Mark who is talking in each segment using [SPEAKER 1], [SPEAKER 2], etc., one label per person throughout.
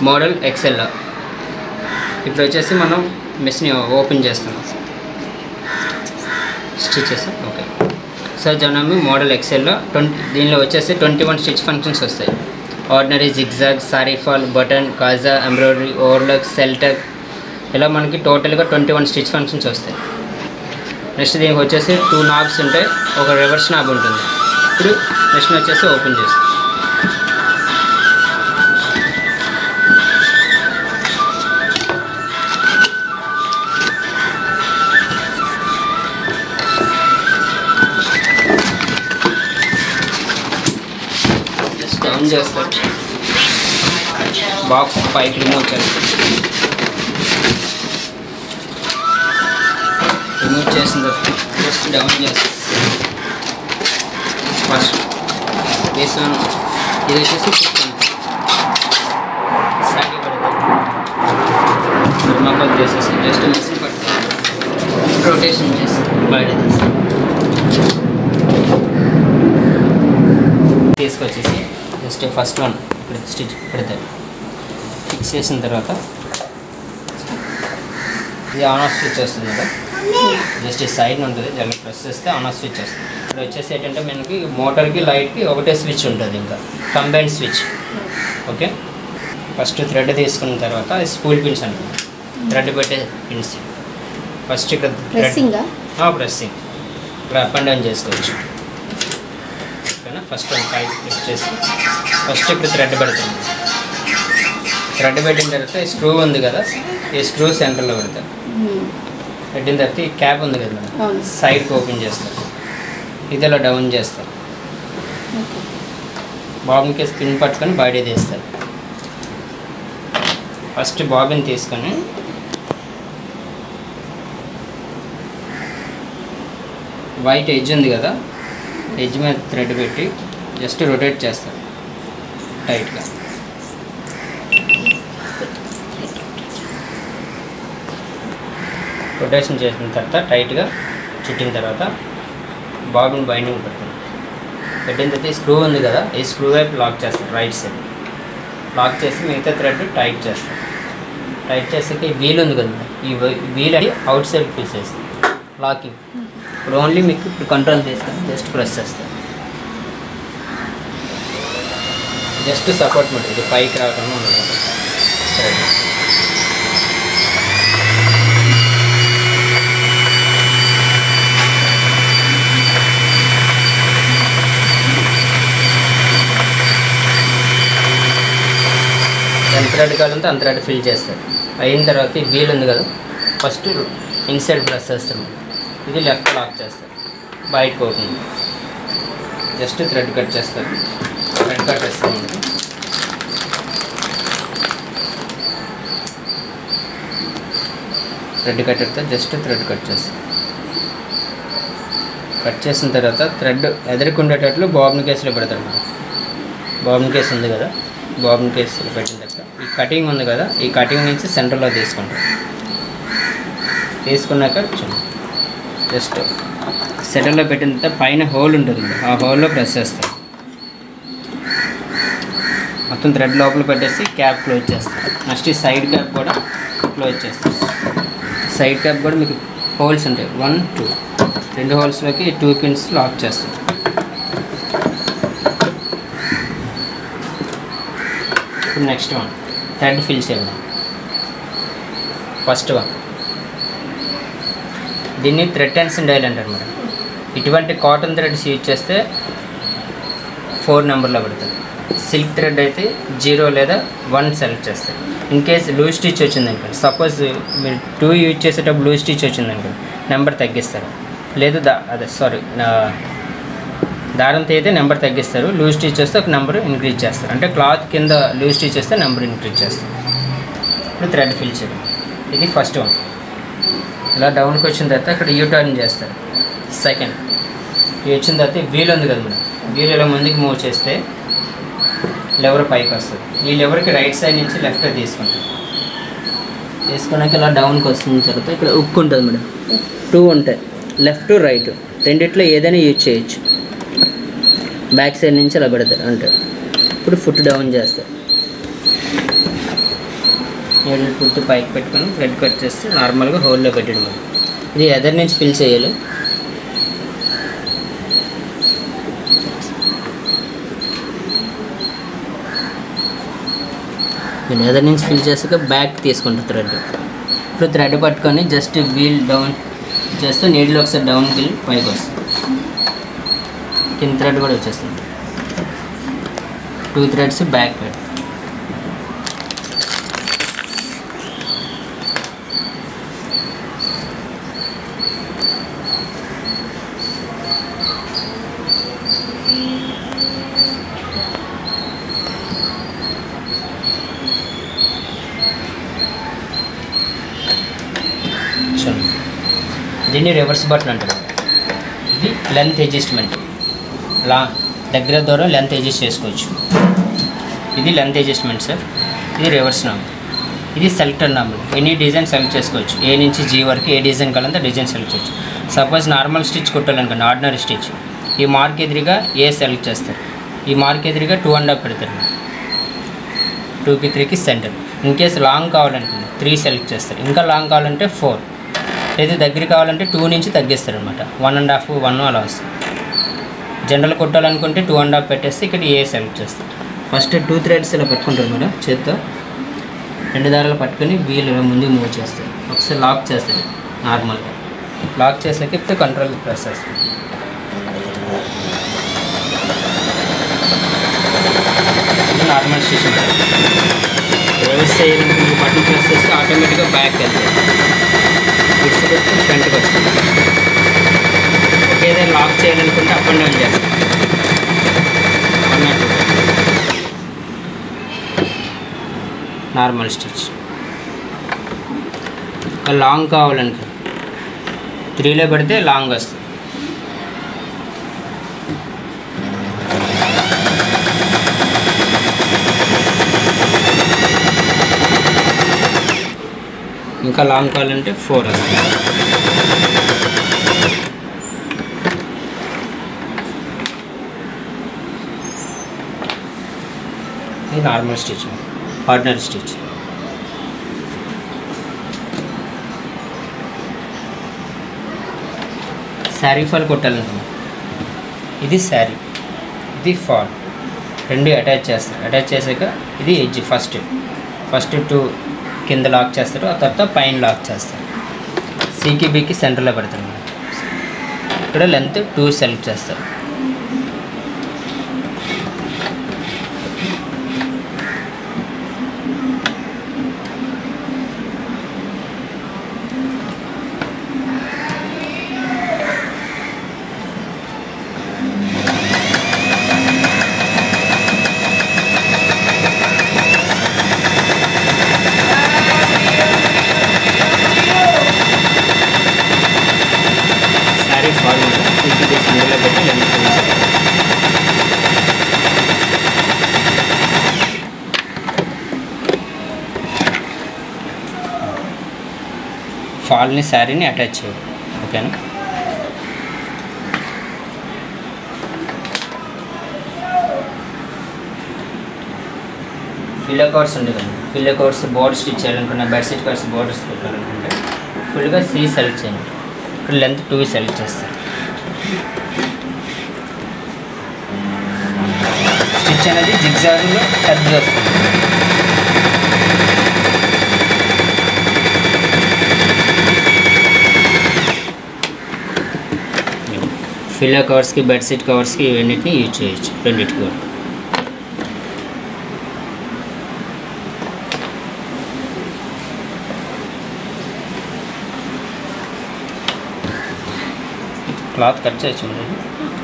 [SPEAKER 1] Model XL ఇప్పుడు వచ్చేసి మనం మెషిన్ ఓపెన్ చేస్తున్నాం స్టిచ్ చేస్తాం ఓకే సో జనమి మోడల్ ఎక్సెల్లో ట్వంటీ దీనిలో వచ్చేసి ట్వంటీ వన్ స్టిచ్ ఫంక్షన్స్ వస్తాయి ఆర్డినరీ జిగ్జాగ్ సారీఫాల్ బటన్ కాజా ఎంబ్రాయిడరీ ఓవర్లక్ సెల్టక్ ఇలా మనకి టోటల్గా ట్వంటీ వన్ స్టిచ్ ఫంక్షన్స్ వస్తాయి నెక్స్ట్ దీనికి వచ్చేసి టూ నాబ్స్ ఉంటాయి ఒక రివర్స్ నాబ్ ఉంటుంది ఇప్పుడు మెషిన్ వచ్చేసి ఓపెన్ చేస్తాం జస్ట్ డౌన్ చేస్తాం బాక్స్ పైకి రిమూవ్ చేస్తాం రిమూవ్ చేసిన తర్వాత జస్ట్ డౌన్ చేస్తాం ఫస్ట్ వేసాను ఇది వచ్చేసి కుట్టుకుంటాం సాగి పడతాం థర్మాకోల్ చేసేసి జస్ట్ మిషన్ పట్టుతాం రొటేషన్ చేసి బయట తీస్తాం తీసుకొచ్చేసి జస్ట్ ఫస్ట్ వన్ ఇక్కడ స్టిచ్ పెడతారు ఫిక్స్ చేసిన తర్వాత ఇది ఆన్ ఆఫ్ స్విచ్ వస్తుంది కదా జస్ట్ ఈ సైడ్ ఉంటుంది జల్లి ప్రెస్ చేస్తే ఆన్ ఆఫ్ స్విచ్ వస్తుంది ఇప్పుడు వచ్చేసి ఏంటంటే మనకి మోటార్కి లైట్కి ఒకటే స్విచ్ ఉంటుంది ఇంకా combine switch okay first thread తీసుకున్న తర్వాత స్పూల్ పిన్స్ అంటుంది థ్రెడ్ పెట్టే పిన్స్ ఫస్ట్ ఇక్కడ
[SPEAKER 2] ప్రెస్సింగా
[SPEAKER 1] ప్రెస్సింగ్ ఇక్కడ అప్ అండ్ డౌన్ చేసుకోవచ్చు ఓకేనా ఫస్ట్ వన్ పైకి లిఫ్ట్ చేసి ఫస్ట్ ఇక్కడ థ్రెడ్ పెడుతుంది థ్రెడ్ పెట్టిన తర్వాత ఈ స్క్రూ ఉంది కదా ఈ స్క్రూ సెంటర్లో పెడతారు పెట్టిన తర్వాత ఈ క్యాప్ ఉంది కదా మేడం
[SPEAKER 2] అవును
[SPEAKER 1] సైడ్కి ఓపెన్ చేస్తారు ఇది ఇలా డౌన్ చేస్తారు
[SPEAKER 2] ఓకే
[SPEAKER 1] బాబిన్కి స్పిన్ పట్టుకొని బయట తీస్తారు ఫస్ట్ బాబిన్ తీసుకొని వైట్ ఎడ్జ్ ఉంది కదా ఎడ్జ్ మీద థ్రెడ్ పెట్టి జస్ట్ రొటేట్ చేస్తారు టైట్గా రొటేషన్ చేసిన తర్వాత టైట్గా చుట్టిన తర్వాత బాబిన్ బైండింగ్ పెడుతుంది పెట్టిన తర్వాత ఈ స్క్రూ ఉంది కదా ఈ స్క్రూ వైపు లాక్ చేస్తారు రైట్ సైడ్ లాక్ చేసి మిగతా థ్రెడ్ టైట్ చేస్తారు టైట్ చేసాక ఈ వీల్ ఉంది కదా ఈ వీల్ అది అవుట్ సైడ్ తీసేస్తుంది లాకింగ్ ఇప్పుడు ఓన్లీ మీకు ఇప్పుడు కంట్రోల్ తీసుకొని జస్ట్ ప్రెస్ చేస్తారు జస్ట్ సపోర్ట్ మాట ఇది పైకి రావడం ఉండదు సరే ఎంత థ్రెడ్ కావాలంటే అంత థ్రెడ్ ఫిల్ చేస్తారు అయిన తర్వాత ఈ వీల్ ఉంది కదా ఫస్ట్ ఇన్సైడ్ ప్రెస్ చేస్తాం ఇది లెఫ్ట్ లాక్ చేస్తారు బయటకు ఓపెన్ జస్ట్ థ్రెడ్ కట్ చేస్తారు థ్రెడ్ కట్ చేస్తాం మనకి థ్రెడ్ కట్ అయితే జస్ట్ థ్రెడ్ కట్ చేస్తాం కట్ చేసిన తర్వాత థ్రెడ్ ఎదురుకుండేటట్లు బాబుని కేసులో పెడతారు మనం బాబుని కేసు ఉంది కదా బాబుని కేసులో పెట్టిన తర్వాత ఈ కటింగ్ ఉంది కదా ఈ కటింగ్ నుంచి సెంటర్లో తీసుకుంటాం తీసుకున్నాక చూడండి జస్ట్ సెంటర్లో పెట్టిన తర్వాత పైన హోల్ ఉంటుంది కదా, ఆ హోల్లో ప్రెస్ చేస్తాం మొత్తం థ్రెడ్ లోపల పెట్టేసి క్యాప్ క్లోజ్ చేస్తాం నెక్స్ట్ ఈ సైడ్ క్యాప్ కూడా క్లోజ్ చేస్తాం సైడ్ క్యాప్ కూడా మీకు హోల్స్ ఉంటాయి వన్ టూ రెండు హోల్స్లోకి టూ పిన్స్ లాక్ చేస్తాం ఇప్పుడు నెక్స్ట్ వన్ థ్రెడ్ ఫిల్ చేద్దాం ఫస్ట్ వన్ దీన్ని థ్రెడ్ టెన్షన్ డైల్ అంటారు మేడం ఇటువంటి కాటన్ థ్రెడ్స్ యూజ్ చేస్తే ఫోర్ నెంబర్లో పెడతారు సిల్క్ థ్రెడ్ అయితే జీరో లేదా వన్ సెలెక్ట్ చేస్తారు ఇన్ కేస్ లూజ్ స్టిచ్ వచ్చింది అనుకోండి సపోజ్ మీరు టూ యూజ్ చేసేటప్పుడు లూజ్ స్టిచ్ వచ్చింది అనుకోండి నెంబర్ తగ్గిస్తారు లేదు దా అదే సారీ దారంతో అయితే నెంబర్ తగ్గిస్తారు లూజ్ స్టిచ్ వస్తే ఒక నెంబర్ ఇంక్రీజ్ చేస్తారు అంటే క్లాత్ కింద లూజ్ స్టిచ్ వస్తే నెంబర్ ఇంక్రీజ్ చేస్తారు ఇప్పుడు థ్రెడ్ ఫిల్ చేయడం ఇది ఫస్ట్ వన్ ఇలా డౌన్కి వచ్చిన తర్వాత ఇక్కడ యూ టర్న్ చేస్తారు సెకండ్ ఇది వచ్చిన తర్వాత వీల్ ఉంది కదా మేడం వీల్ ఇలా ముందుకు మూవ్ చేస్తే లెవర్ పైకి వస్తుంది ఈ లెవర్కి రైట్ సైడ్ నుంచి లెఫ్ట్ తీసుకుంటాం తీసుకున్నాక ఇలా డౌన్కి వస్తున్న తర్వాత ఇక్కడ ఉక్కు ఉంటుంది మేడం టూ ఉంటాయి లెఫ్ట్ రైట్ రెండిట్లో ఏదైనా యూజ్ చేయొచ్చు బ్యాక్ సైడ్ నుంచి అలా పెడతారు అంటే ఇప్పుడు ఫుట్ డౌన్ చేస్తారు నీళ్ళు పూర్తి పైకి పెట్టుకొని థ్రెడ్ కట్ చేస్తే నార్మల్గా హోల్లో పెట్టడం అది. ఇది ఎదర్ నుంచి ఫిల్ చేయాలి నేను ఎదర్ నుంచి ఫిల్ చేసాక బ్యాక్ తీసుకుంటా థ్రెడ్ ఇప్పుడు థ్రెడ్ పట్టుకొని జస్ట్ వీల్ డౌన్ చేస్తే నీటిలో ఒకసారి డౌన్కి వెళ్ళి పైకి వస్తుంది కింద థ్రెడ్ కూడా వచ్చేస్తుంది టూ థ్రెడ్స్ బ్యాక్ పెట్టి చూడండి దీన్ని రివర్స్ బటన్ అంటారు ఇది లెంత్ అడ్జస్ట్మెంట్ లా దగ్గర దూరం లెంత్ అడ్జస్ట్ చేసుకోవచ్చు ఇది లెంత్ అడ్జస్ట్మెంట్ సార్ ఇది రివర్స్ నామ్ ఇది selector knob any design select చేసుకోవచ్చు ఏ నుంచి జీ వరకు ఏ డిజైన్ కావాలంటే డిజైన్ సెలెక్ట్ చేయొచ్చు సపోజ్ నార్మల్ స్టిచ్ కుట్టాలనుకోండి ఆర్డినరీ స్టిచ్ ఈ మార్క్ ఎదురుగా ఏ సెలెక్ట్ చేస్తారు ఈ మార్క్ ఎదురుగా టూ అండ్ హాఫ్ పెడతారు టూకి త్రీకి సెంటర్ ఇన్ కేస్ లాంగ్ కావాలనుకోండి త్రీ సెలెక్ట్ చేస్తారు ఇంకా లాంగ్ కావాలంటే ఫోర్ లేదు దగ్గర కావాలంటే టూ నుంచి తగ్గిస్తారు అనమాట వన్ అండ్ హాఫ్ వన్ అలా వస్తుంది జనరల్ కొట్టాలనుకుంటే టూ అండ్ హాఫ్ పెట్టేస్తే ఇక్కడ ఏ సెలెక్ట్ చేస్తారు ఫస్ట్ టూ థ్రెడ్స్ ఇలా పెట్టుకుంటారు మేడం చేత్తో రెండు దారాలు పట్టుకొని వీల్ ఇలా ముందుకు మూవ్ చేస్తారు ఒకసారి లాక్ చేస్తారు నార్మల్గా లాక్ చేసాక ఇప్పుడు కంట్రోల్ ప్రెస్ చేస్తారు ఇది నార్మల్ స్టిచ్ మేడం రివర్స్ చేయాలనుకుంటే బటన్ ప్రెస్ చేస్తే ఆటోమేటిక్గా బ్యాక్ వెళ్తుంది ఇట్స్ పెట్టి ఫ్రంట్కి వస్తుంది ఒకేదే లాక్ చేయాలనుకుంటే అప్ అండ్ డౌన్ చేస్తాం one knot normal stitch long కావాలనుకో త్రీలో పెడితే లాంగ్ వస్తుంది ఇంకా లాంగ్ కావాలంటే ఫోర్ వస్తుంది ఇది normal stitch ordinary stitch sari fall కొట్టాలనుకున్నాం ఇది శారీ ఇది ఫాల్ రెండు అటాచ్ చేస్తారు అటాచ్ చేసాక ఇది ఎడ్జ్ ఫస్ట్ ఫస్ట్ టూ కింద లాక్ చేస్తారు ఆ తర్వాత పైన లాక్ చేస్తారు సికి బికి సెంటర్లో పెడతారు మనం. ఇక్కడ లెంత్ టూ సెలెక్ట్ చేస్తారు శారీ ఫాల్ సికి బి సెంటర్లో పెట్టి లెంత్ టూ సెలెక్ట్ ఫాల్ని శారీని అటాచ్ చేయాలి ఓకేనా ఫిల్లో కవర్స్ ఉంటుంది కదా ఫిల్లో కవర్స్ బోర్డ్ స్టిచ్ చేయాలనుకున్న బెడ్షీట్ కవర్స్ బోర్డర్స్ పెట్టాలనుకుంటే ఫుల్గా సి సెలెక్ట్ చేయండి ఇక్కడ లెంత్ టూ సెలెక్ట్ చేస్తారు స్టిచ్ అనేది జిగ్జాగ్లో టచ్ వస్తుంది ఫిల్లో కవర్స్కి బెడ్షీట్ కవర్స్కి ఇవన్నిటిని యూజ్ చేయొచ్చు రెండింటికి కూడా క్లాత్ కట్ చేయొచ్చు మేడం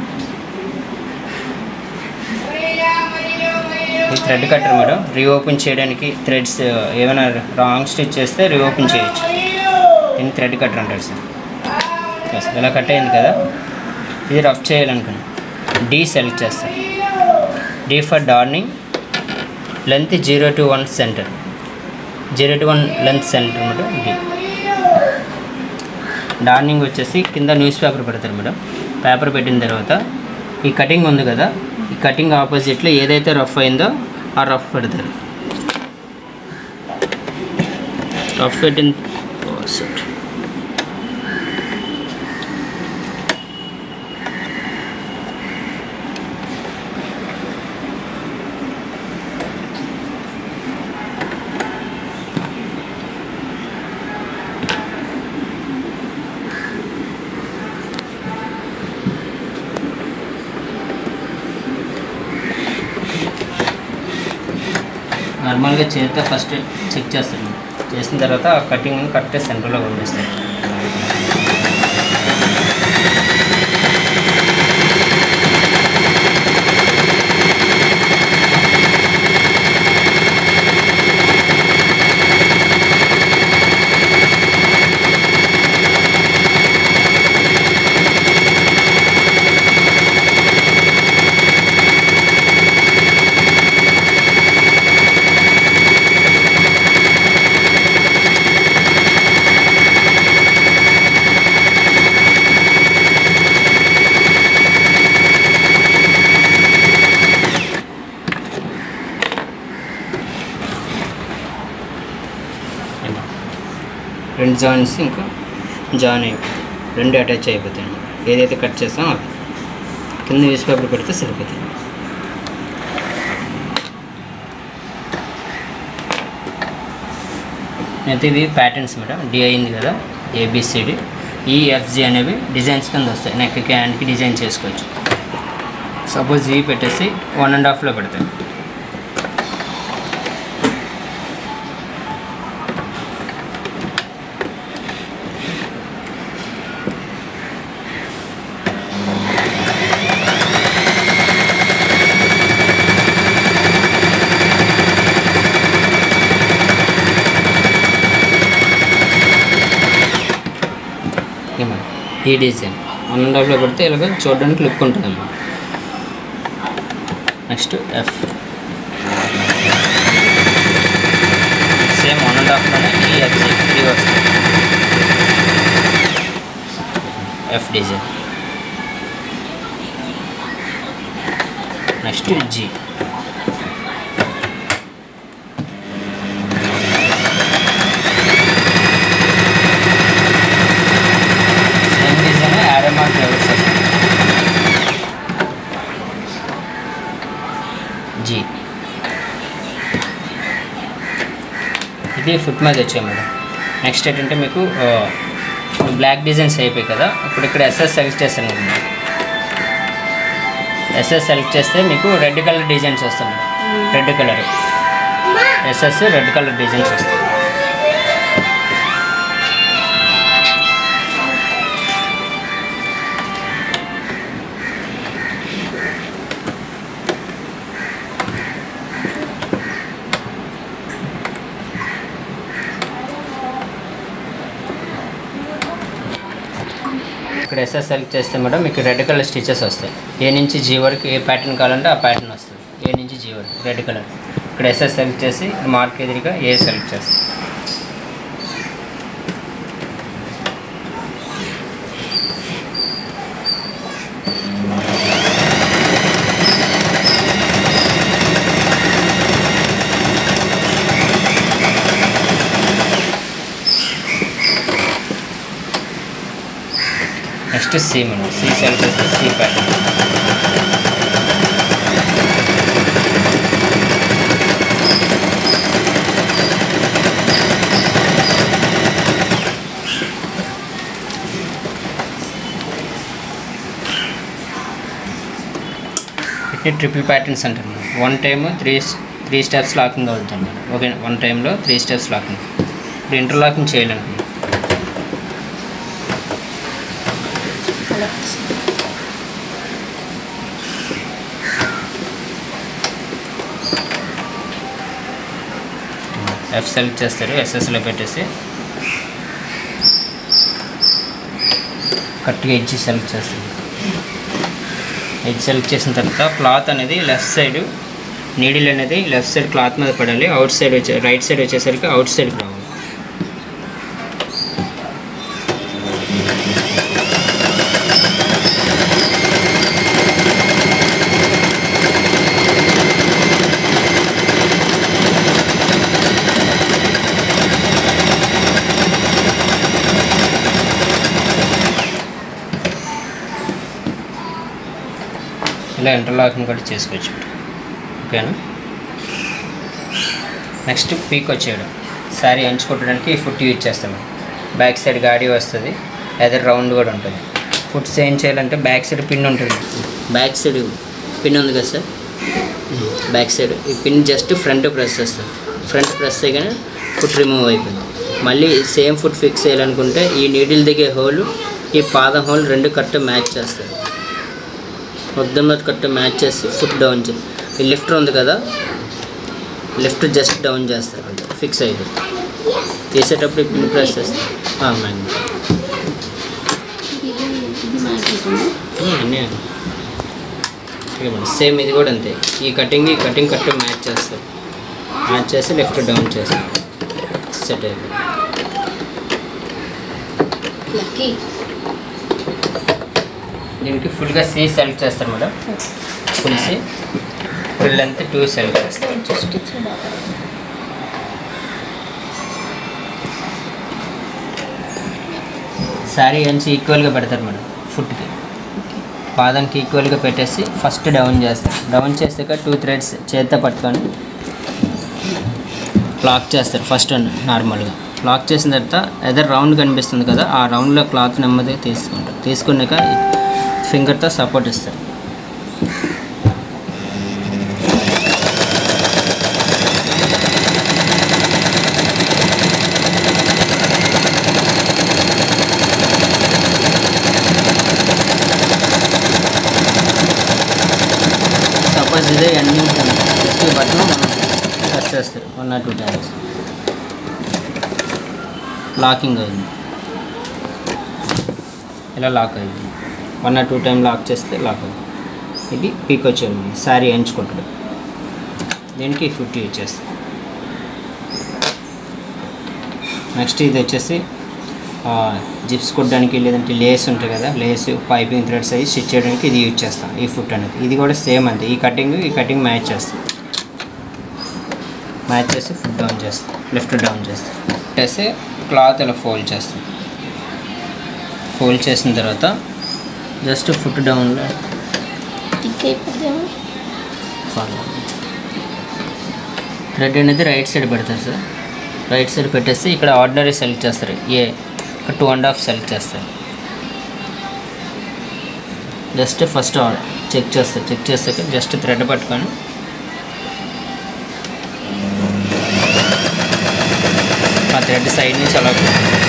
[SPEAKER 1] ఈ థ్రెడ్ కట్టర్ మేడం రీఓపెన్ చేయడానికి థ్రెడ్స్ ఏమైనా రాంగ్ స్టిచ్ చేస్తే రీఓపెన్ చేయొచ్చు దీన్ని థ్రెడ్ కట్టర్ అంటారు సార్ ఎస్ ఇలా కట్ అయింది కదా ఇది రఫ్ చేయాలనుకున్నాను డీ సెలెక్ట్ చేస్తాను D for darning length zero to one center zero to one length center madam D darning వచ్చేసి కింద న్యూస్ పేపర్ పెడతారు మేడం పేపర్ పెట్టిన తర్వాత ఈ కటింగ్ ఉంది కదా ఈ కటింగ్ ఆపోజిట్లో ఏదైతే రఫ్ అయిందో ఆ రఫ్ పెడతారు రఫ్ ఫిట్టింగ్ సెట్ నార్మల్గా చేతితో ఫస్ట్ చెక్ చేస్తాను చేసిన తర్వాత ఆ కటింగ్ కరెక్ట్గా సెంటర్లో పంపిస్తాను రెండు జాయింట్స్ ఇంకా జాయిన్ అయిపోయి రెండు అటాచ్ అయిపోతాయి ఏదైతే కట్ చేస్తామో అది కింద న్యూస్ పేపర్ పెడితే సరిపోతుంది అయితే ఇవి ప్యాటర్న్స్ మేడం డి అయింది కదా ఏబిసిడి ఈఎఫ్జి అనేవి డిజైన్స్ కింద వస్తాయి నెక్కి హ్యాండ్కి డిజైన్ చేసుకోవచ్చు సపోజ్ ఇవి పెట్టేసి వన్ అండ్ హాఫ్లో పెడతాయి ఏమన్నా ఈ డిజైన్ వన్ అండ్ హాఫ్లో పెడితే ఇలాగ చూడడానికి లుక్ ఉంటుంది అన్నమాట next F same one and హాఫ్లోనే ఈ ఎఫ్ త్రీ వస్తుంది F design next G same design arrow mark levels వస్తుంది జీ ఇది ఫుట్ మీద వచ్చాయి మేడం నెక్స్ట్ ఏంటంటే మీకు బ్లాక్ డిజైన్స్ అయిపోయాయి కదా ఇప్పుడు ఇక్కడ ఎస్ఎస్ సెలెక్ట్ చేస్తాను మేడం ఎస్ఎస్ సెలెక్ట్ చేస్తే మీకు రెడ్ కలర్ డిజైన్స్ వస్తాయి red colour SS red colour designs వస్తాయి ఇక్కడ ఎస్ఎస్ సెలెక్ట్ చేస్తే మేడం మీకు రెడ్ కలర్ స్టిచెస్ వస్తాయి ఏ నుంచి జీ వరకు ఏ ప్యాటర్న్ కావాలంటే ఆ ప్యాటర్న్ వస్తుంది ఏ నుంచి జీ వరకు రెడ్ కలర్ ఇక్కడ ఎస్ఎస్ సెలెక్ట్ చేసి మార్క్ ఎదురుగా ఏ సెలెక్ట్ చేస్తాం నెక్స్ట్ సి మనం సి సెలెక్ట్ చేస్తే సి ప్యాటర్న్ వీటిని ట్రిపుల్ ప్యాటర్న్స్ అంటారు మనం one time three three steps locking అవుతాం మనం ఓకే వన్ టైంలో త్రీ స్టెప్స్ లాకింగ్ ఇప్పుడు ఇంటర్లాకింగ్ చేయాలనుకున్నాం ఎఫ్ సెలెక్ట్ చేస్తారు ఎస్ఎస్లో పెట్టేసి కరెక్ట్గా ఎడ్జ్ సెలెక్ట్ చేస్తారు ఎడ్జ్ సెలెక్ట్ చేసిన తర్వాత క్లాత్ అనేది లెఫ్ట్ సైడ్ నీడిల్ అనేది లెఫ్ట్ సైడ్ క్లాత్ మీద పడాలి అవుట్ సైడ్ వచ్చే రైట్ సైడ్ వచ్చేసరికి అవుట్ సైడ్కి రావాలి ఇలా ఇంటర్లాకింగ్ కూడా చేసుకోవచ్చు ఓకేనా నెక్స్ట్ పీక్ వచ్చేయడం శారీ ఎంచుకోవడానికి ఈ ఫుట్ యూజ్ చేస్తాం బ్యాక్ సైడ్ గాడి వస్తుంది అదే రౌండ్ కూడా ఉంటుంది ఫుట్స్ ఏం చేయాలంటే బ్యాక్ సైడ్ పిన్ ఉంటుంది బ్యాక్ సైడ్ పిన్ ఉంది కదా సార్ బ్యాక్ సైడ్ ఈ పిన్ జస్ట్ ఫ్రంట్ ప్రెస్ చేస్తుంది ఫ్రంట్ ప్రెస్ చేయగానే ఫుట్ రిమూవ్ అయిపోయింది మళ్ళీ సేమ్ ఫుట్ ఫిక్స్ చేయాలనుకుంటే ఈ నీడిల్ దిగే హోల్ ఈ పాదం హోల్ రెండు కరెక్ట్ మ్యాచ్ చేస్తారు మొత్తం మీద కరెక్ట్ మ్యాచ్ చేసి ఫుట్ డౌన్ చేసి ఈ లిఫ్ట్ ఉంది కదా లిఫ్ట్ జస్ట్ డౌన్ చేస్తారు అంతే ఫిక్స్ అయిపోయింది తీసేటప్పుడు ఈ పిన్ ప్రెస్ చేస్తారు మ్యాగ్నెట్
[SPEAKER 2] ఇది ఇది మ్యాగ్నెట్
[SPEAKER 1] అన్నీ సేమ్ ఇది కూడా అంతే ఈ కటింగ్ ఈ కటింగ్ కరెక్ట్ మ్యాచ్ చేస్తారు మ్యాచ్ చేసి లెఫ్ట్ డౌన్ చేస్తారు సెట్ అయిపోయింది
[SPEAKER 2] లక్కీ
[SPEAKER 1] దీనికి ఫుల్గా సి సెలెక్ట్ చేస్తారు madam full C full length two select చేస్తారు
[SPEAKER 2] స్టిచ్ బాగా
[SPEAKER 1] శారీ అంచి ఈక్వల్గా పెడతారు మేడం ఫుట్కి పాదానికి ఈక్వల్గా పెట్టేసి ఫస్ట్ డౌన్ చేస్తారు డౌన్ చేసాక టూ థ్రెడ్స్ చేత్తో పట్టుకొని లాక్ చేస్తారు ఫస్ట్ నార్మల్గా లాక్ చేసిన తర్వాత ఎదర్ రౌండ్ కనిపిస్తుంది కదా ఆ రౌండ్లో క్లాత్ నెమ్మదిగా తీసుకుంటారు తీసుకున్నాక ఫింగర్తో సపోర్ట్ ఇస్తారు సపోజ్ ఇదే ఎండింగ్ జస్ట్ ఈ బటన్ మనం ప్రెస్ చేస్తారు one or two times locking అయింది ఇలా లాక్ అయింది one or two time lock చేస్తే లాక్ అయింది ఇది పీక్ వచ్చేది శారీ ఎంచుకుంటాడు దీనికి ఫిఫ్టీ ఇచ్చేస్తాం నెక్స్ట్ ఇది వచ్చేసి ఆ, జిప్స్ కొట్టడానికి లేదంటే లేస్ ఉంటుంది కదా లేస్ పైపింగ్ థ్రెడ్స్ అవి స్టిచ్ చేయడానికి ఇది యూజ్ చేస్తాం ఈ ఫుట్ అనేది ఇది కూడా సేమ్ అంతే ఈ కటింగ్ ఈ కటింగ్ మ్యాచ్ చేస్తాం మ్యాచ్ చేసి ఫుట్ డౌన్ చేస్తాం లెఫ్ట్ డౌన్ చేస్తాం చేసి క్లాత్ ఇలా ఫోల్డ్ చేస్తాం ఫోల్డ్ చేసిన తర్వాత జస్ట్ ఫుట్ డౌన్లో
[SPEAKER 2] థిక్ అయిపోద్దేమో
[SPEAKER 1] ఫాలో థ్రెడ్ అనేది రైట్ సైడ్ పెడతారు సార్ రైట్ సైడ్ పెట్టేసి ఇక్కడ ఆర్డినరీ సెలెక్ట్ చేస్తారు ఏ ఇక్కడ టూ అండ్ హాఫ్ సెలెక్ట్ చేస్తారు జస్ట్ ఫస్ట్ చెక్ చేస్తారు చెక్ చేసాక జస్ట్ థ్రెడ్ పట్టుకొని ఆ థ్రెడ్ సైడ్ నుంచి అలా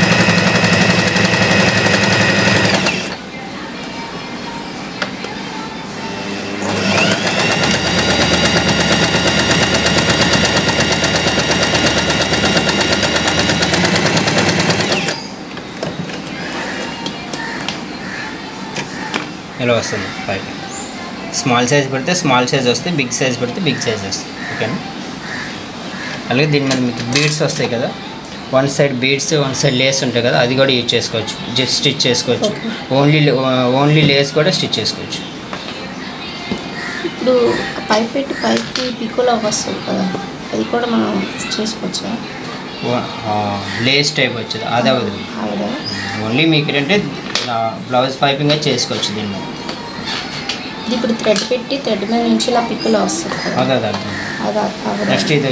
[SPEAKER 1] ఇలా వస్తుంది పైకి స్మాల్ సైజ్ పెడితే స్మాల్ సైజ్ వస్తుంది బిగ్ సైజ్ పెడితే బిగ్ సైజ్ వస్తుంది ఓకేనా అలాగే దీని మీద మీకు బీడ్స్ వస్తాయి కదా one side beads one side lace ఉంటాయి కదా అది కూడా యూజ్ చేసుకోవచ్చు జస్ట్ స్టిచ్ చేసుకోవచ్చు ఓన్లీ ఓన్లీ లేస్ కూడా స్టిచ్ చేసుకోవచ్చు
[SPEAKER 2] ఇప్పుడు ఆ పైప్ పెట్టి పైకి పికోలో వస్తుంది కదా అది కూడా మనం చేసుకోవచ్చా
[SPEAKER 1] లేస్ టైప్ వచ్చేది అదే అవుతుంది
[SPEAKER 2] ఆవిడ
[SPEAKER 1] ఓన్లీ మీకు ఏంటంటే బ్లౌజ్ పైపింగ్ అయితే చేసుకోవచ్చు దీని మీద
[SPEAKER 2] ఇది ఇప్పుడు థ్రెడ్ పెట్టి థ్రెడ్ మీద నుంచి ఇలా పికోలో వస్తుంది కదా
[SPEAKER 1] అదే అదే అర్థం
[SPEAKER 2] అది ఆవిడ
[SPEAKER 1] నెక్స్ట్ ఇది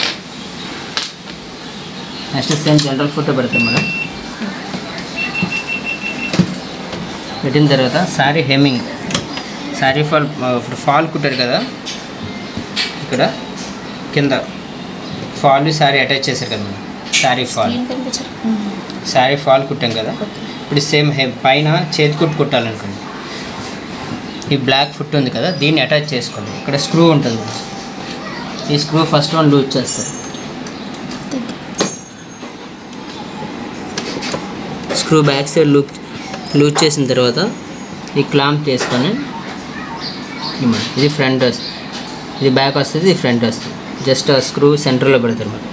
[SPEAKER 1] నెక్స్ట్ సేమ్ జనరల్ ఫోటో పెడతాం మేడం పెట్టిన తర్వాత శారీ హెమ్మింగ్ శారీ ఫాల్ ఇప్పుడు ఫాల్ కుట్టారు కదా ఇక్కడ కింద ఫాల్ శారీ అటాచ్ చేశారు కదా మేడం శారీ ఫాల్
[SPEAKER 2] ఏం కనిపించరు
[SPEAKER 1] శారీ ఫాల్ కుట్టాం కదా ఇప్పుడు సేమ్ హె పైన చేతి కుట్టు కుట్టాలనుకోండి ఈ బ్లాక్ ఫుట్ ఉంది కదా దీన్ని అటాచ్ చేసుకోండి ఇక్కడ స్క్రూ ఉంటుంది ఈ స్క్రూ ఫస్ట్ వన్ లూజ్ చేస్తారు screw back side loose loose చేసిన తర్వాత ఈ క్లాంప్ తీసుకొని ఇమ్మడి. ఇది ఫ్రంట్ వస్తుంది ఇది బ్యాక్ వస్తుంది ఇది ఫ్రంట్ వస్తుంది జస్ట్ ఆ స్క్రూ సెంటర్లో పెడతారు మరి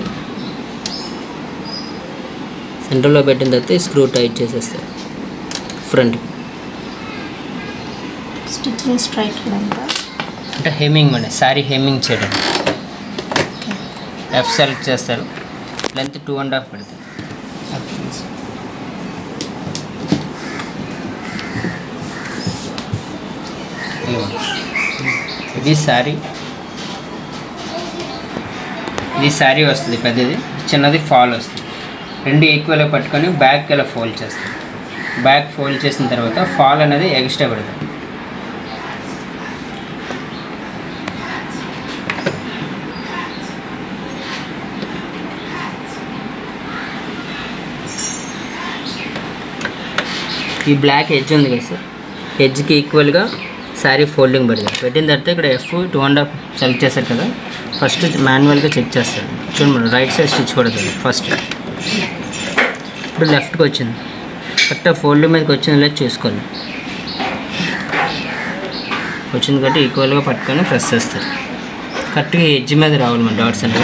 [SPEAKER 1] సెంటర్లో పెట్టిన తర్వాత ఈ స్క్రూ టైట్ చేసేస్తారు ఫ్రంట్
[SPEAKER 2] స్టిచ్చింగ్ స్ట్రైట్ అంతా
[SPEAKER 1] అంటే హెమ్మింగ్ అండి శారీ హెమ్మింగ్ చేయడం
[SPEAKER 2] ఓకే
[SPEAKER 1] ఎఫ్ సెలెక్ట్ చేస్తారు లెంత్ టూ అండ్ హాఫ్ పెడతారు ఇదిగోండి. ఇది శారీ ఇది శారీ వస్తుంది పెద్దది చిన్నది ఫాల్ వస్తుంది రెండు ఈక్వల్గా పట్టుకొని బ్యాక్ ఇలా ఫోల్డ్ చేస్తాం బ్యాక్ ఫోల్డ్ చేసిన తర్వాత ఫాల్ అనేది ఎక్స్ట్రా పెడతాం ఈ బ్లాక్ ఎడ్జ్ ఉంది కదా సార్ ఎడ్జ్కి ఈక్వల్గా శారీ ఫోల్డింగ్ పెడతాం పెట్టిన తర్వాత ఇక్కడ F two and half select చేశారు కదా ఫస్ట్ మాన్యువల్గా చెక్ చేస్తారు చూడండి మనం రైట్ సైడ్ స్టిచ్ కొడుతుంది ఫస్ట్ ఇప్పుడు లెఫ్ట్కి వచ్చింది కరెక్ట్గా ఫోల్డింగ్ మీదకి వచ్చింది లేదు చూసుకోండి వచ్చింది కాబట్టి ఈక్వల్గా పట్టుకొని ప్రెస్ చేస్తారు కరెక్ట్గా ఎడ్జ్ మీద రావాలి మన డాట్స్ అంటే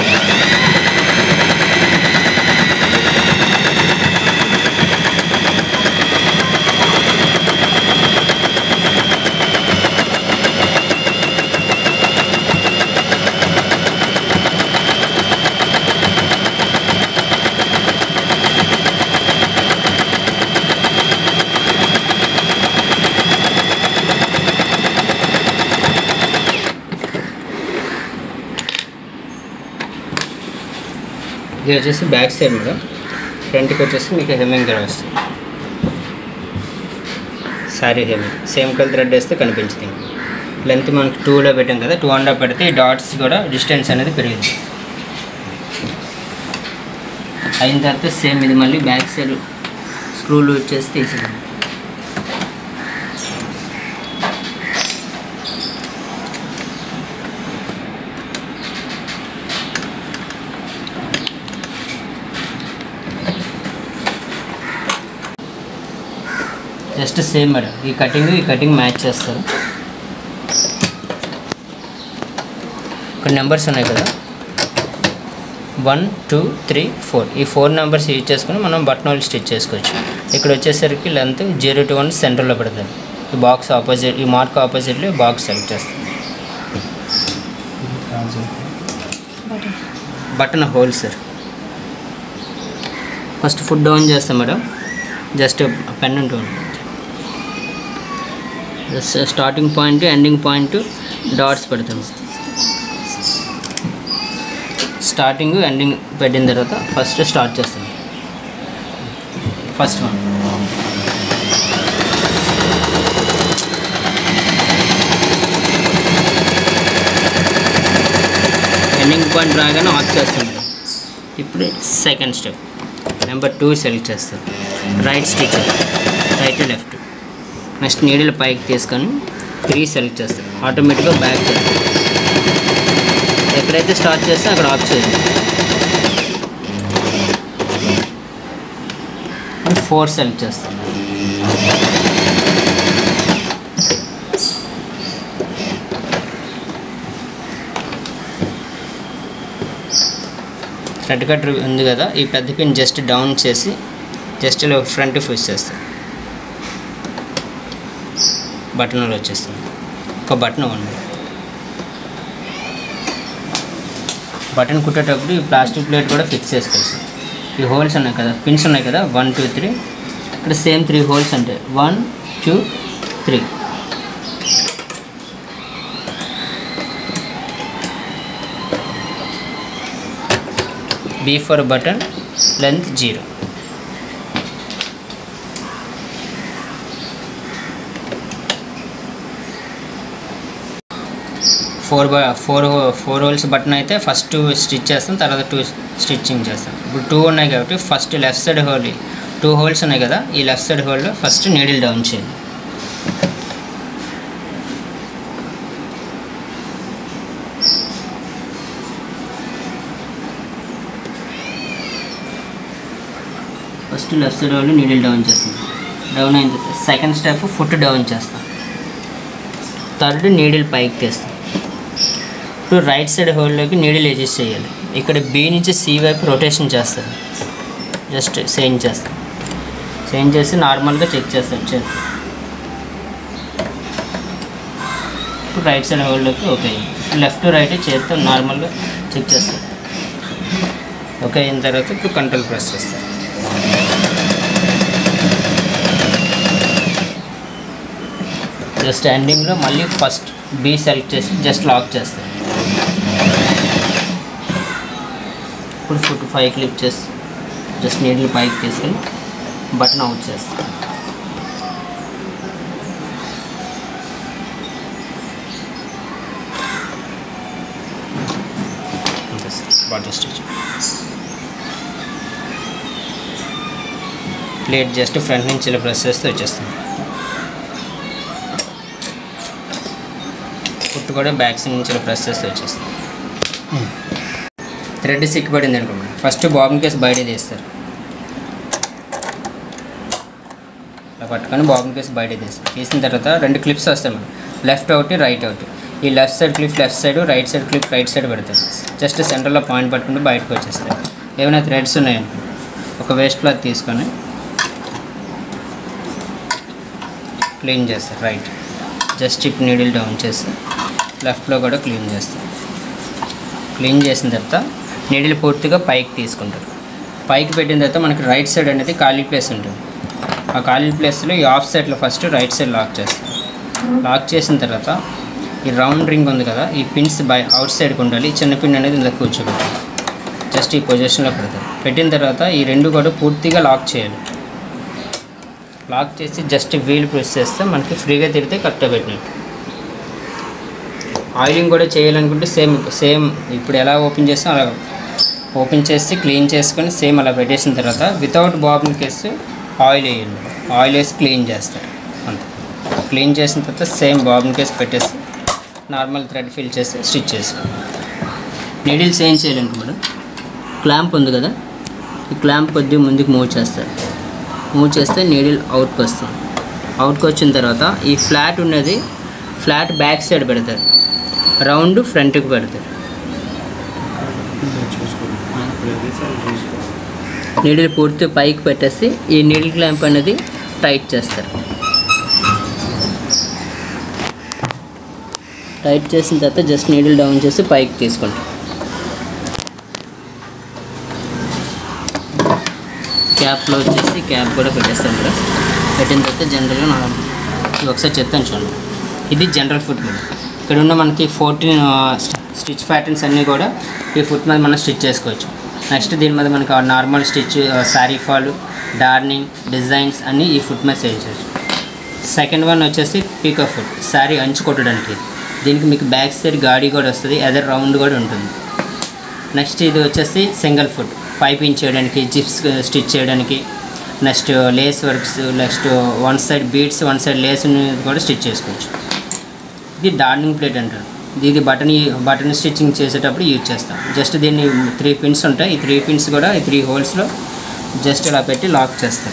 [SPEAKER 1] ఇది వచ్చేసి బ్యాక్ సైడ్ మేడం ఫ్రంట్కి వచ్చేసి మీకు హెమ్మింగ్ ధర వస్తుంది sari hemming same colour thread వేస్తే కనిపించింది లెంత్ మనకి టూలో పెట్టాం కదా టూ అండ్ హాఫ్ పెడితే ఈ డాట్స్ కూడా డిస్టెన్స్ అనేది పెరిగింది అయిన తర్వాత సేమ్ ఇది మళ్ళీ బ్యాక్ సైడ్ స్క్రూ లూజ్ చేసి తీసేది జస్ట్ సేమ్ మేడం ఈ కటింగ్ ఈ కటింగ్ మ్యాచ్ చేస్తారు ఇక్కడ నెంబర్స్ ఉన్నాయి కదా వన్ టూ త్రీ ఫోర్ ఈ ఫోర్ నెంబర్స్ యూజ్ చేసుకుని మనం బటన్ హోల్ స్టిచ్ చేసుకోవచ్చు ఇక్కడ వచ్చేసరికి లెంత్ జీరో టు వన్ సెంటర్లో పెడతాం ఈ బాక్స్ ఆపోజిట్ ఈ మార్క్ ఆపోజిట్లో బాక్స్ సెలెక్ట్ చేస్తాం
[SPEAKER 2] button
[SPEAKER 1] button hole sir first foot down చేస్తాం మేడం జస్ట్ పెన్ ఉంటుంది just starting point ending point dots పెడతాం స్టార్టింగ్ ఎండింగ్ పెట్టిన తర్వాత ఫస్ట్ స్టార్ట్ చేస్తాం ఫస్ట్ వన్ ఎండింగ్ పాయింట్ రాగానే ఆఫ్ చేస్తాం ఇప్పుడు second step number two select చేస్తాం right stitch right left next needle పైకి తీసుకొని త్రీ సెలెక్ట్ చేస్తాం ఆటోమేటిక్గా బ్యాక్ చేస్తాం ఎక్కడైతే స్టార్ట్ చేస్తే అక్కడ ఆఫ్ చేయాలి ఫోర్ సెలెక్ట్ చేస్తాం థ్రెడ్ కట్ ఉంది కదా ఈ పెద్ద పిన్ జస్ట్ డౌన్ చేసి జస్ట్ ఇలా ఫ్రంట్ ఫిక్స్ చేస్తాం బటన్ వచ్చేస్తుంది ఒక బటన్ ఉంది బటన్ కుట్టేటప్పుడు ఈ ప్లాస్టిక్ ప్లేట్ కూడా ఫిక్స్ చేసుకోవచ్చు ఈ హోల్స్ ఉన్నాయి కదా పిన్స్ ఉన్నాయి కదా వన్ టూ త్రీ ఇక్కడ సేమ్ త్రీ హోల్స్ ఉంటాయి one two three B for button length zero four by four four holes button అయితే ఫస్ట్ స్టిచ్ చేస్తాం తర్వాత టూ స్టిచ్చింగ్ చేస్తాం ఇప్పుడు టూ ఉన్నాయి కాబట్టి first left side hole two holes ఉన్నాయి కదా ఈ లెఫ్ట్ సైడ్ హోల్లో ఫస్ట్ నీడిల్ డౌన్ చేయాలి ఫస్ట్ లెఫ్ట్ సైడ్ వాళ్ళు నీడిల్ డౌన్ చేస్తాం డౌన్ అయిన తర్వాత సెకండ్ స్టెప్ ఫుట్ డౌన్ చేస్తాం థర్డ్ నీడిల్ పైకి తీస్తాం ఇప్పుడు రైట్ సైడ్ హోల్లోకి నీడిల్ అడ్జస్ట్ చేయాలి ఇక్కడ బి నుంచి సి వైపు రొటేషన్ చేస్తారు జస్ట్ సేమ్ చేస్తాం సేమ్ చేసి నార్మల్గా చెక్ చేస్తాం చెక్ ఇప్పుడు రైట్ సైడ్ హోల్లోకి ఓకే లెఫ్ట్ రైట్ చేస్తాం నార్మల్గా చెక్ చేస్తాం ఓకే అయిన తర్వాత ఇప్పుడు కంట్రోల్ ప్రెస్ చేస్తాం జస్ట్ ఎండింగ్లో మళ్ళీ ఫస్ట్ బీ సెలెక్ట్ చేసి జస్ట్ లాక్ చేస్తారు ఇప్పుడు ఫుట్ ఫైవ్ క్లిప్ చేసి జస్ట్ నీడిల్ పైకి తీసుకెళ్ళి బటన్ అవుట్ చేస్తాం అంతే sir body stitch plate just front నుంచి ఇలా ప్రెస్ చేస్తే వచ్చేస్తుంది ఫుట్ కూడా బ్యాక్ సైడ్ నుంచి ఇలా ప్రెస్ చేస్తే వచ్చేస్తుంది థ్రెడ్ సిక్కుపడింది అనుకోండి ఫస్ట్ బాబుని కేసు బయట తీస్తారు ఇలా పట్టుకొని బాబుని కేసు బయట తీస్తారు తీసిన తర్వాత రెండు క్లిప్స్ వస్తాయి మనం లెఫ్ట్ ఒకటి రైట్ ఒకటి ఈ left side clip left side right side clip right side పెడతారు జస్ట్ సెంటర్లో పాయింట్ పట్టుకుంటూ బయటకు వచ్చేస్తాయి ఏమైనా థ్రెడ్స్ ఉన్నాయనుకో ఒక వేస్ట్ క్లాత్ తీసుకొని క్లీన్ చేస్తారు right just chip needle down చేసి లెఫ్ట్లో కూడా క్లీన్ చేస్తారు క్లీన్ చేసిన తర్వాత నీడిల్ పూర్తిగా పైకి తీసుకుంటారు పైకి పెట్టిన తర్వాత మనకి రైట్ సైడ్ అనేది ఖాళీ ప్లేస్ ఉంటుంది ఆ ఖాళీ ప్లేస్లో ఈ ఆఫ్ సైడ్లో ఫస్ట్ రైట్ సైడ్ లాక్ చేస్తారు లాక్ చేసిన తర్వాత ఈ రౌండ్ రింగ్ ఉంది కదా ఈ పిన్స్ బై అవుట్ సైడ్కి ఉండాలి ఈ చిన్న పిన్ అనేది ఇందులో కూర్చోబెట్టాలి జస్ట్ ఈ పొజిషన్లో పెడతారు పెట్టిన తర్వాత ఈ రెండు కూడా పూర్తిగా లాక్ చేయాలి లాక్ చేసి జస్ట్ వీల్ ప్రెస్ చేస్తే మనకి ఫ్రీగా తిరిగితే కరెక్ట్గా పెట్టినట్టు ఆయిలింగ్ కూడా చేయాలనుకుంటే సేమ్ సేమ్ ఇప్పుడు ఎలా ఓపెన్ చేస్తాం అలా ఓపెన్ చేసి క్లీన్ చేసుకొని సేమ్ అలా పెట్టేసిన తర్వాత వితౌట్ బాబిన్ కేసు ఆయిల్ వేయండి ఆయిల్ వేసి క్లీన్ చేస్తారు అంతే క్లీన్ చేసిన తర్వాత సేమ్ బాబిన్ కేసు పెట్టేసి నార్మల్ థ్రెడ్ ఫిల్ చేసి స్టిచ్ చేసుకోండి నీడిల్స్ ఏం చేయాలనుకో మేడం క్లాంప్ ఉంది కదా ఈ క్లాంప్ కొద్దిగా ముందుకు మూవ్ చేస్తారు మూవ్ చేస్తే నీడిల్ అవుట్కి వస్తుంది అవుట్కి వచ్చిన తర్వాత ఈ ఫ్లాట్ ఉన్నది ఫ్లాట్ బ్యాక్ సైడ్ పెడతారు రౌండ్ ఫ్రంట్కి పెడతారు నీడిల్ పూర్తి పైకి పెట్టేసి ఈ నీడిల్ క్లాంప్ అనేది టైట్ చేస్తారు టైట్ చేసిన తర్వాత జస్ట్ నీడిల్ డౌన్ చేసి పైకి తీసుకుంటాం క్యాప్లో వచ్చేసి క్యాప్ కూడా పెట్టేస్తాం ఇక్కడ పెట్టిన తర్వాత జనరల్గా నా ఇది ఒకసారి చెప్తాను చూడండి ఇది జనరల్ ఫుట్ మీద ఇక్కడ ఉన్న మనకి ఫోర్టీన్ స్టిచ్ ప్యాటర్న్స్ అన్నీ కూడా ఈ ఫుట్ మీద మనం స్టిచ్ చేసుకోవచ్చు నెక్స్ట్ దీని మీద మనకి normal stitch sari fall darning designs అన్నీ ఈ ఫుట్ మీద చేయించవచ్చు సెకండ్ వన్ వచ్చేసి పీకో ఫుట్ శారీ అంచు కొట్టడానికి దీనికి మీకు బ్యాక్ సైడ్ గాడి కూడా వస్తుంది అదే రౌండ్ కూడా ఉంటుంది నెక్స్ట్ ఇది వచ్చేసి సింగిల్ ఫుట్ పైపింగ్ చేయడానికి జిప్స్ స్టిచ్ చేయడానికి next lace works next one side beads one side lace కూడా స్టిచ్ చేసుకోవచ్చు ఇది డార్నింగ్ ప్లేట్ అంటారు ఇది బటన్ బటన్ స్టిచ్చింగ్ చేసేటప్పుడు యూజ్ చేస్తాం జస్ట్ దీన్ని త్రీ పిన్స్ ఉంటాయి ఈ త్రీ పిన్స్ కూడా ఈ త్రీ హోల్స్లో జస్ట్ ఇలా పెట్టి లాక్ చేస్తాం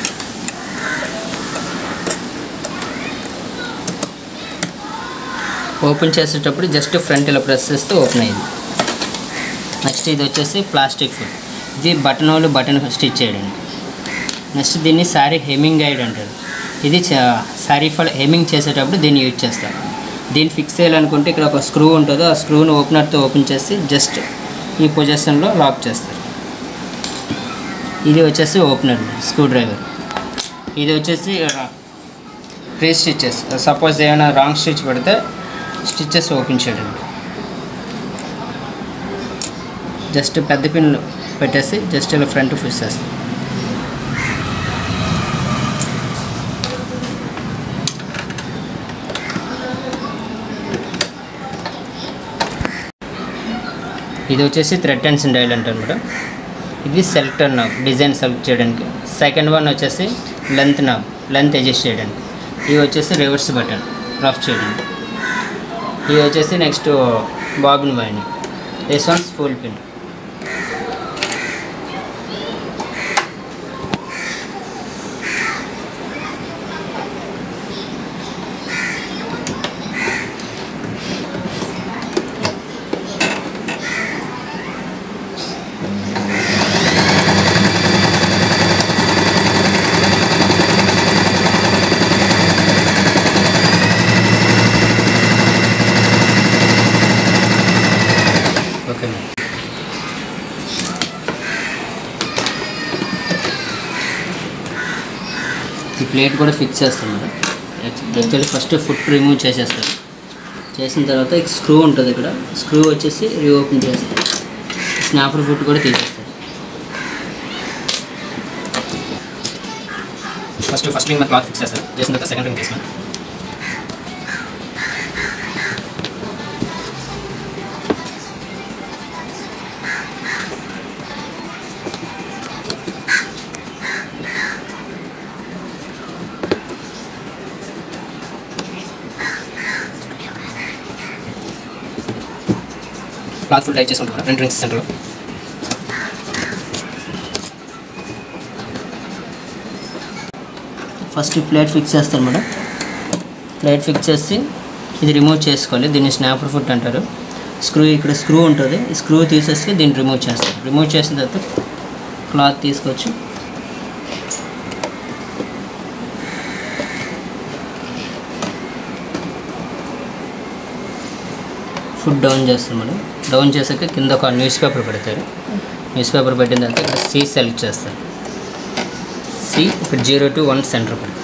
[SPEAKER 1] ఓపెన్ చేసేటప్పుడు జస్ట్ ఫ్రంట్ ఇలా ప్రెస్ చేస్తే ఓపెన్ అయ్యింది నెక్స్ట్ ఇది వచ్చేసి ప్లాస్టిక్ ఫుడ్ ఇది బటన్ వాళ్ళు బటన్ స్టిచ్ చేయడానికి నెక్స్ట్ దీన్ని శారీ హెమ్మింగ్ గైడ్ అంటారు ఇది శారీ ఫాల్ హెమ్మింగ్ చేసేటప్పుడు దీన్ని యూజ్ చేస్తారు దీన్ని ఫిక్స్ చేయాలనుకుంటే ఇక్కడ ఒక స్క్రూ ఉంటుందో ఆ స్క్రూని ఓపెనర్తో ఓపెన్ చేసి జస్ట్ ఈ పొజిషన్లో లాక్ చేస్తారు ఇది వచ్చేసి ఓపెనర్ స్క్రూ డ్రైవర్ ఇది వచ్చేసి రీ స్టిచెస్ సపోజ్ ఏమైనా రాంగ్ స్టిచ్ పెడితే స్టిచెస్ ఓపెన్ చేయడానికి జస్ట్ పెద్ద పిన్ పెట్టేసి జస్ట్ ఇలా ఫ్రంట్ ఫిక్స్ చేస్తాం ఇది వచ్చేసి థ్రెడ్ అండ్ సిండైల్ అంటారు మేడం ఇది సెలెక్టర్ నాబ్ డిజైన్ సెలెక్ట్ చేయడానికి సెకండ్ వన్ వచ్చేసి లెంత్ నాబ్ లెంత్ అడ్జస్ట్ చేయడానికి ఇవి వచ్చేసి రివర్స్ బటన్ రఫ్ చేయడానికి ఇది వచ్చేసి next bobbin winding this one spool pin okay madam ఈ ప్లేట్ కూడా ఫిక్స్ చేస్తాం madam actually first foot remove చేసేస్తారు చేసిన తర్వాత ఇక స్క్రూ ఉంటుంది ఇక్కడ స్క్రూ వచ్చేసి రీఓపెన్ చేస్తారు స్నాపర్ ఫుట్ కూడా తీసేస్తారు first first ring cloth fix చేస్తారు చేసిన తర్వాత సెకండ్ రింగ్ తీసుకుని క్లాత్ ఫుల్ టైట్ చేసుకుంటాం రెండు రింగ్స్ సెంటర్లో ఫస్ట్ ప్లేట్ ఫిక్స్ చేస్తారు మేడం ప్లేట్ ఫిక్స్ చేసి ఇది రిమూవ్ చేసుకోవాలి దీన్ని స్నాపర్ ఫుట్ అంటారు స్క్రూ ఇక్కడ స్క్రూ ఉంటుంది ఈ స్క్రూ తీసేసి దీన్ని రిమూవ్ చేస్తారు రిమూవ్ చేసిన తర్వాత క్లాత్ తీసుకొచ్చి ఫుడ్ డౌన్ చేస్తారు మేడం డౌన్ చేసాక కింద ఒక న్యూస్ పేపర్ పెడతారు న్యూస్ పేపర్ పెట్టిన తర్వాత ఇక్కడ సి సెలెక్ట్ చేస్తారు సి ఇక్కడ జీరో టు వన్ సెంటర్ పెడతారు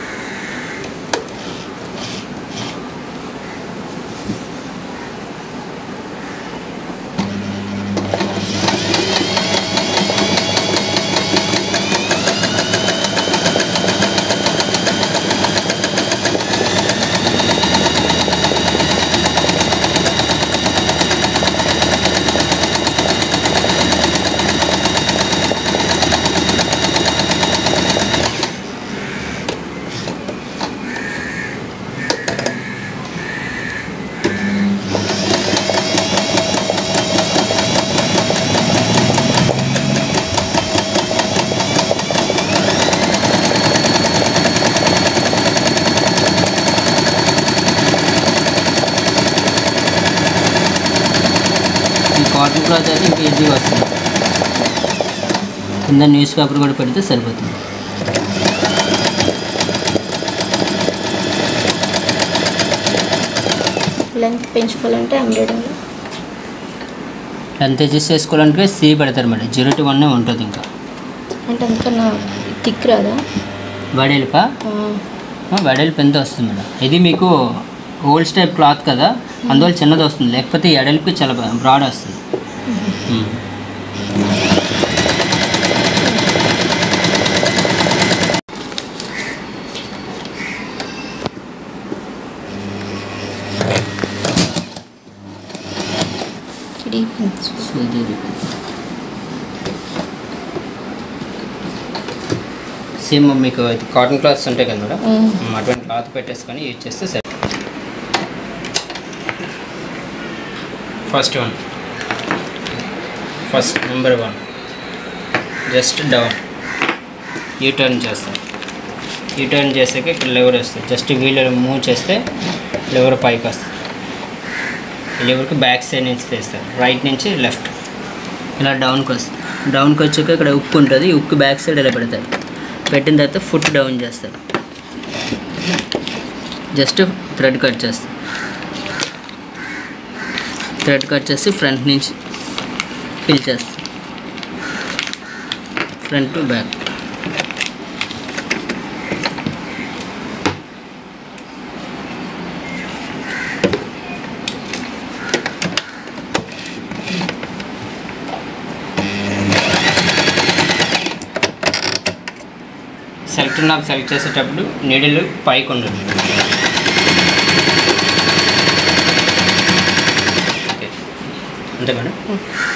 [SPEAKER 1] ఈ కాటన్ క్లాత్ అయితే ఇంకా ఈజీగా వస్తుంది కింద న్యూస్ పేపర్ కూడా పెడితే సరిపోతుంది
[SPEAKER 2] లెంత్ పెంచుకోవాలంటే ఎంబ్రాయిడింగ్
[SPEAKER 1] ఎంత అడ్జస్ట్ చేసుకోవాలంటే సి పెడతారు మేడం జీరో టు వన్ ఉంటుంది ఇంకా
[SPEAKER 2] అంటే అందుకన్నా థిక్ రాదా
[SPEAKER 1] వడేలుపా
[SPEAKER 2] ఆ,
[SPEAKER 1] వెడల్పు ఎంత వస్తుంది మేడం ఇది మీకు ఓల్డ్ టైప్ క్లాత్ కదా అందువల్ల చిన్నది వస్తుంది లేకపోతే ఈ ఎడల్పు చాలా బ్రాడ్ వస్తుంది మ్మ్.
[SPEAKER 2] కిడీ పిన్స్
[SPEAKER 1] సో ఇది సేమ్ మీకు కాటన్ క్లాత్స్ ఉంటాయి కదా మేడం
[SPEAKER 2] మ్మ్.
[SPEAKER 1] మ్మ్, అటువంటి క్లాత్ పెట్టేసుకొని యూజ్ చేస్తే సరే first one first number one just down U turn చేస్తాం యూ టర్న్ చేసాక ఇక్కడ లెవర్ వస్తుంది జస్ట్ వీల్ మూవ్ చేస్తే లెవర్ పైకి వస్తుంది ఈ లెవర్కి బ్యాక్ సైడ్ నుంచి తీస్తారు రైట్ నుంచి లెఫ్ట్ ఇలా డౌన్కి వస్తుంది డౌన్కి వచ్చాక ఇక్కడ ఉక్కు ఉంటుంది ఈ ఉక్కు బ్యాక్ సైడ్ ఇలా పెడతారు పెట్టిన తర్వాత ఫుట్ డౌన్ చేస్తారు జస్ట్ థ్రెడ్ కట్ చేస్తారు థ్రెడ్ కట్ చేసి ఫ్రంట్ నుంచి ఫిల్ చేస్తారు ఫ్రంట్ టు బ్యాక్ సెలెక్ట్ నాకు సెలెక్ట్ చేసేటప్పుడు నీడిల్ పైకి ఉండదు ఓకే అంతే మేడం